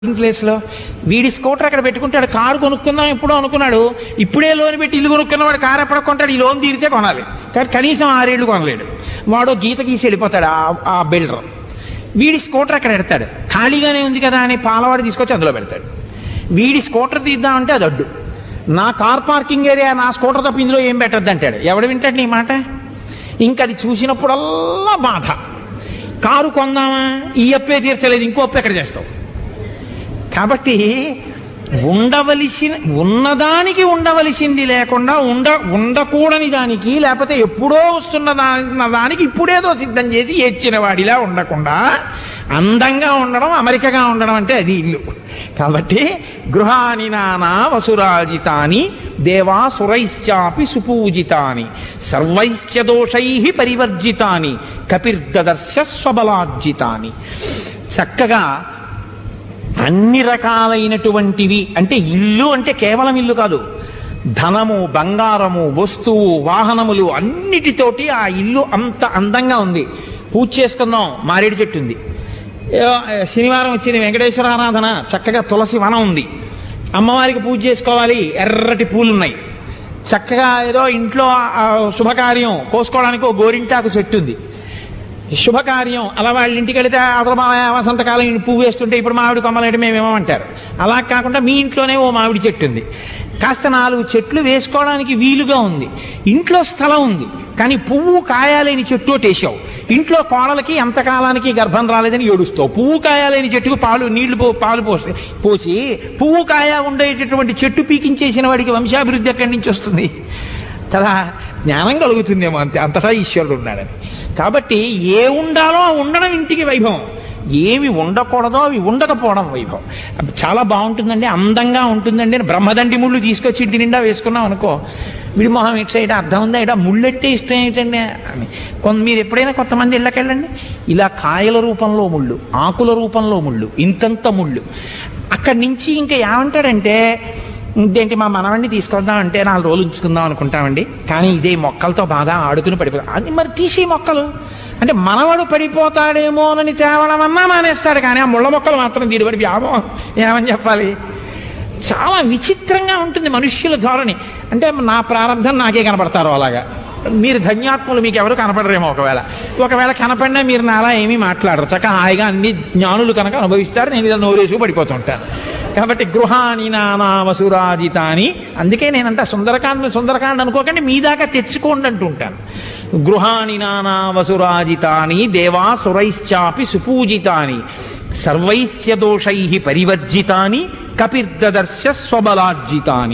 ప్లేస్లో వీడి స్కూటర్ అక్కడ పెట్టుకుంటాడు కారు కొనుక్కుందాం ఎప్పుడో అనుకున్నాడు ఇప్పుడే లోన్ పెట్టి ఇల్లు కొనుక్కున్నవాడు కారు ఎప్పుడు కొంటాడు ఈ లోన్ తీరితే కొనాలి కానీ కనీసం ఆరేళ్లు కొనలేడు వాడు గీత గీసి వెళ్ళిపోతాడు ఆ- ఆ బిల్డర్ వీడి స్కూటర్ అక్కడ పెడతాడు ఖాళీగానే ఉంది కదా అని పాలవాడు తీసుకొచ్చి అందులో పెడతాడు వీడి స్కూటర్ తీద్దామంటే అది అడ్డు నా కార్ పార్కింగ్ ఏరియా నా స్కూటర్ తప్ప ఇందులో ఏం పెట్టద్దు అంటాడు ఎవడు వింటాడు నీ మాట ఇంకా అది చూసినప్పుడల్లా బాధ కారు కొందామా ఈ అప్పే తీర్చలేదు ఇంకో అప్పు ఎక్కడ చేస్తావు కాబట్టి ఉండవలసిన ఉన్నదానికి ఉండవలసింది లేకుండా ఉండ ఉండకూడని దానికి లేకపోతే ఎప్పుడో వస్తున్న దా- దానికి ఇప్పుడేదో సిద్ధం చేసి ఏడ్చిన వాడిలా ఉండకుండా అందంగా ఉండడం అమెరికగా ఉండడం అంటే అది ఇల్లు కాబట్టి గృహాని నానా వసురాజితాని దేవా సురైశ్చాపి సుపూజితాని సర్వైశ్చ దోషై పరివర్జితాని కపిర్దదర్శ స్వబలార్జితాని చక్కగా అన్ని రకాలైనటువంటివి అంటే ఇల్లు అంటే కేవలం ఇల్లు కాదు ధనము బంగారము వస్తువు వాహనములు అన్నిటితోటి ఆ ఇల్లు అంత అందంగా ఉంది పూజ చేసుకుందాం మారేడు చెట్టు ఉంది ఏ- శనివారం వచ్చింది వెంకటేశ్వర ఆరాధన చక్కగా తులసి వనం ఉంది అమ్మవారికి పూజ చేసుకోవాలి ఎర్రటి పూలు ఉన్నాయి చక్కగా ఏదో ఇంట్లో ఆ శుభకార్యం కోసుకోవడానికి ఒక గోరింటాకు చెట్టు ఉంది శుభకార్యం అలా వాళ్ళ ఇంటికి వెళితే అతను మా వసంతకాలం ఈ పువ్వు వేస్తుంటే ఇప్పుడు మామిడి కొమ్మలేడు మేము ఏమంటారు అలా కాకుండా మీ ఇంట్లోనే ఓ మామిడి చెట్టు ఉంది కాస్త నాలుగు చెట్లు వేసుకోవడానికి వీలుగా ఉంది ఇంట్లో స్థలం ఉంది కానీ పువ్వు కాయాలేని చెట్టు ఒకటి వేసావు ఇంట్లో కోడలకి ఎంతకాలానికి గర్భం రాలేదని ఏడుస్తావు పువ్వు కాయాలేని చెట్టుకు పాలు నీళ్లు పో పాలు పోస్తే పోసి పువ్వు కాయ ఉండేటటువంటి చెట్టు పీకించేసిన వాడికి వంశాభివృద్ధి ఎక్కడి నుంచి వస్తుంది తదా జ్ఞానం కలుగుతుందేమో అంతే అంతటా ఈశ్వరుడు ఉన్నాడని కాబట్టి ఏ ఉండాలో ఆ ఉండడం ఇంటికి వైభవం ఏమి ఉండకూడదో అవి ఉండకపోవడం వైభవం అబ్బ చాలా బాగుంటుందండి అందంగా ఉంటుందండి అని బ్రహ్మదండి ముళ్ళు తీసుకొచ్చి ఇంటి నిండా వేసుకున్నాం అనుకో వీడి మొహం ఇటు సైడ్ అర్థం ఉందా ఇట ముళ్ళెట్టే ఇష్టం ఏంటండి అని కొంత మీరు ఎప్పుడైనా కొంతమంది ఇళ్ళకెళ్ళండి ఇలా కాయల రూపంలో ముళ్ళు ఆకుల రూపంలో ముళ్ళు ఇంతంత ముళ్ళు అక్కడి నుంచి ఇంకా ఏమంటాడంటే ఇదేంటి మా మనవణ్ణి తీసుకొద్దాం అంటే నాలుగు రోజులు ఉంచుకుందాం అనుకుంటామండి కానీ ఇదే మొక్కలతో బాధ ఆడుకుని పడిపోతాం అది మరి తీసి మొక్కలు అంటే మనవడు పడిపోతాడేమోనని తేవడం అన్నా మానేస్తాడు కానీ ఆ ముళ్ళ మొక్కలు మాత్రం దీడిపడి వ్యామోహం ఏమని చెప్పాలి చాలా విచిత్రంగా ఉంటుంది మనుష్యుల ధోరణి అంటే నా ప్రారంధం నాకే కనపడతారు అలాగా మీరు ధన్యాత్ములు మీకు ఎవరు కనపడరేమో ఒకవేళ ఒకవేళ కనపడినా మీరు నాలా ఏమీ మాట్లాడరు చక్కగా హాయిగా అన్ని జ్ఞానులు కనుక అనుభవిస్తారు నేను ఇలా నోరేసు పడిపోతుంటాను కాబట్టి గృహాని నానా వసురాజితాని అందుకే నేనంట సుందరకాండ సుందరకాండ అనుకోకండి మీ దాకా తెచ్చుకోండి అంటుంటాను గృహాని నానా వసురాజితాని దేవా సురైశ్చాపి సుపూజితాని సర్వైశ్చ దోషై పరివర్జితాని కపిర్దదర్శ స్వబలార్జితాని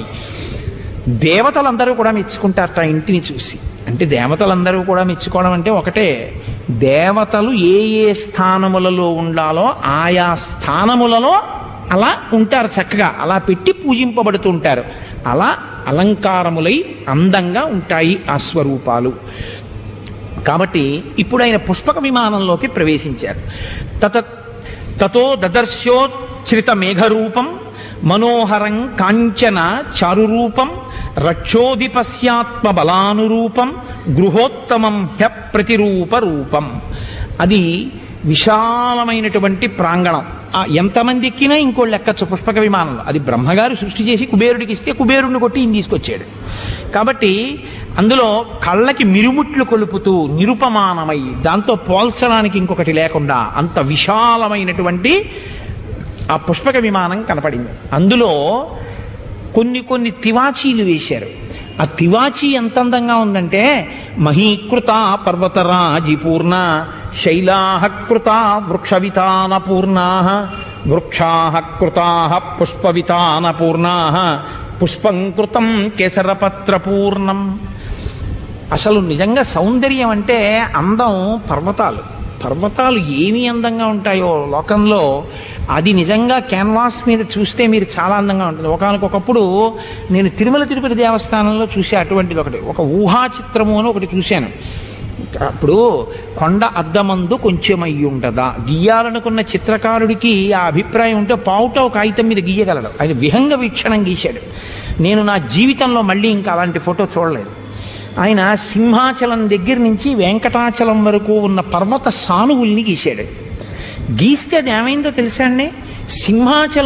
దేవతలందరూ కూడా మెచ్చుకుంటారట ఆ ఇంటిని చూసి అంటే దేవతలందరూ కూడా మెచ్చుకోవడం అంటే ఒకటే దేవతలు ఏ ఏ స్థానములలో ఉండాలో ఆయా స్థానములలో అలా ఉంటారు చక్కగా అలా పెట్టి పూజింపబడుతూ ఉంటారు అలా అలంకారములై అందంగా ఉంటాయి ఆ స్వరూపాలు కాబట్టి ఇప్పుడు ఆయన పుష్పక విమానంలోకి ప్రవేశించారు తత తతో దదర్శోచ్ఛ్రిత మేఘరూపం మనోహరం కాంచన చారురూపం రక్షోధిపస్యాత్మ బలానురూపం గృహోత్తమం హ్య ప్రతిరూప రూపం అది విశాలమైనటువంటి ప్రాంగణం ఆ ఎంతమంది ఎక్కినా ఇంకోళ్ళు ఎక్కచ్చు పుష్పక విమానంలో అది బ్రహ్మగారు సృష్టి చేసి కుబేరుడికి ఇస్తే కుబేరుడిని కొట్టి ఈయన తీసుకొచ్చాడు కాబట్టి అందులో కళ్ళకి మిరుముట్లు కొలుపుతూ నిరుపమానమై దాంతో పోల్చడానికి ఇంకొకటి లేకుండా అంత విశాలమైనటువంటి ఆ పుష్పక విమానం కనపడింది అందులో కొన్ని కొన్ని తివాచీలు వేశారు ఆ తివాచీ ఎంత అందంగా ఉందంటే మహీకృత పర్వతరాజిపూర్ణ శైలాహకృత వృక్షవితాన పూర్ణా వృక్షాహకృతా పుష్పవితాన పూర్ణా పుష్పం కృతం కేసరపత్రపూర్ణం అసలు నిజంగా సౌందర్యం అంటే అందం పర్వతాలు పర్వతాలు ఏమి అందంగా ఉంటాయో లోకంలో అది నిజంగా క్యాన్వాస్ మీద చూస్తే మీరు చాలా అందంగా ఉంటుంది ఒకనకొకప్పుడు నేను తిరుమల తిరుపతి దేవస్థానంలో చూసే అటువంటిది ఒకటి ఒక ఊహా చిత్రము అని ఒకటి చూశాను అప్పుడు కొండ అద్దమందు కొంచెం అయ్యి ఉంటదా గీయాలనుకున్న చిత్రకారుడికి ఆ అభిప్రాయం ఉంటే పావుట కాగితం మీద గీయగలడు ఆయన విహంగ వీక్షణం గీశాడు నేను నా జీవితంలో మళ్ళీ ఇంకా అలాంటి ఫోటో చూడలేదు ఆయన సింహాచలం దగ్గర నుంచి వెంకటాచలం వరకు ఉన్న పర్వత సానువుల్ని గీశాడు గీస్తే అది ఏమైందో తెలుసా అండి సింహాచలం